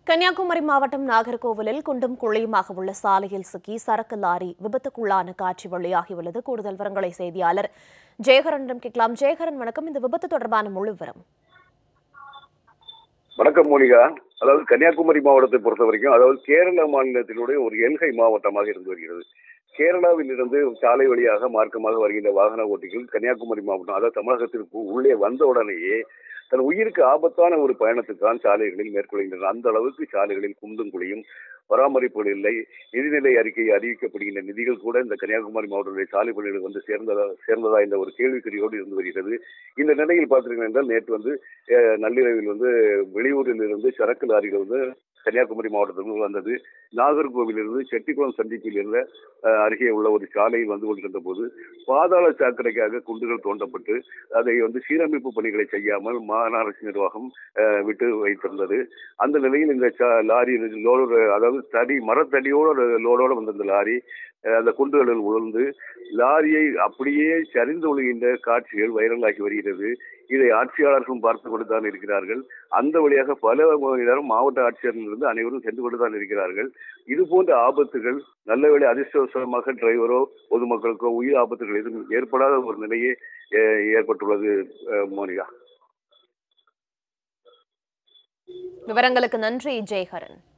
கன்னியாகுமரி மாவட்டம் நாகர்கோவிலில் குண்டும் குழியுமாக உள்ள சாலையில் சிக்கி சரக்கு லாரி விபத்துக்குள்ளான காட்சி வெளியாகியுள்ளது கூடுதல் விவரங்களை செய்தியாளர் ஜெயகரனிடம் கேட்கலாம் ஜெயகரன் வணக்கம் இந்த விபத்து தொடர்பான முழு விவரம் வணக்கம் மோனிகா அதாவது கன்னியாகுமரி மாவட்டத்தை பொறுத்த வரைக்கும் அதாவது கேரள மாநிலத்தினுடைய ஒரு எல்கை மாவட்டமாக இருந்து வருகிறது கேரளாவில் இருந்து சாலை வழியாக மார்க்கமாக வருகின்ற வாகன ஓட்டிகள் கன்னியாகுமரி மாவட்டம் அதாவது தமிழகத்திற்கு உள்ளே வந்த உடனேயே தன் உயிருக்கு ஆபத்தான ஒரு பயணத்துக்கான சாலைகளில் மேற்கொள்கின்றனர் அந்த அளவுக்கு சாலைகளில் குண்டும் குழியும் பராமரிப்புகள் இல்லை நிதிநிலை அறிக்கை அறிவிக்கப்படுகின்ற நிதிகள் கூட இந்த கன்னியாகுமரி மாவட்டத்துடைய சாலை பணிகள் வந்து சேர்ந்ததா சேர்ந்ததா என்ற ஒரு கேள்விக்குறியோடு இருந்து வருகிறது இந்த நிலையில் பார்த்தீர்கள் என்றால் நேற்று வந்து அஹ், நள்ளிரவில் வந்து வெளியூரில் இருந்து சரக்கு லாரிகள் வந்து கன்னியாகுமரி மாவட்டத்திற்கு வந்தது நாகர்கோவிலிருந்து செட்டிக்குளம் சந்திப்பில் இருந்த அஹ், அருகே உள்ள ஒரு சாலையில் வந்து கொண்டிருந்த போது பாதாள சாக்கடைக்காக குண்டுகள் தோண்டப்பட்டு அதை வந்து சீரமைப்பு பணிகளை செய்யாமல் மாநகராட்சி நிர்வாகம் அஹ், விட்டு வைத்திருந்தது அந்த நிலையில் இந்த சா- லாரி லோடு அதாவது தடி மரத்தடியோட லோடோட வந்த இந்த லாரி அஹ், அந்த குண்டுகளில் உழந்து லாரியை அப்படியே சரிந்து விழுகின்ற காட்சிகள் வைரலாகி வருகிறது இதை ஆட்சியாளர்களும் பார்த்து கொண்டுதான் இருக்கிறார்கள் அந்த வழியாக பல மணி நேரம் மாவட்ட ஆட்சியரிலிருந்து அனைவரும் சென்று கொண்டுதான் இருக்கிறார்கள் இது போன்ற ஆபத்துகள் நல்லவேளை அதிர்ஷ்டவசமாக டிரைவரோ பொதுமக்களுக்கோ உயிர் ஆபத்துகள் எதுவும் ஏற்படாத ஒரு நிலையே அஹ், ஏற்பட்டுள்ளது அஹ், மோனிகா விவரங்களுக்கு நன்றி ஜெயகரன்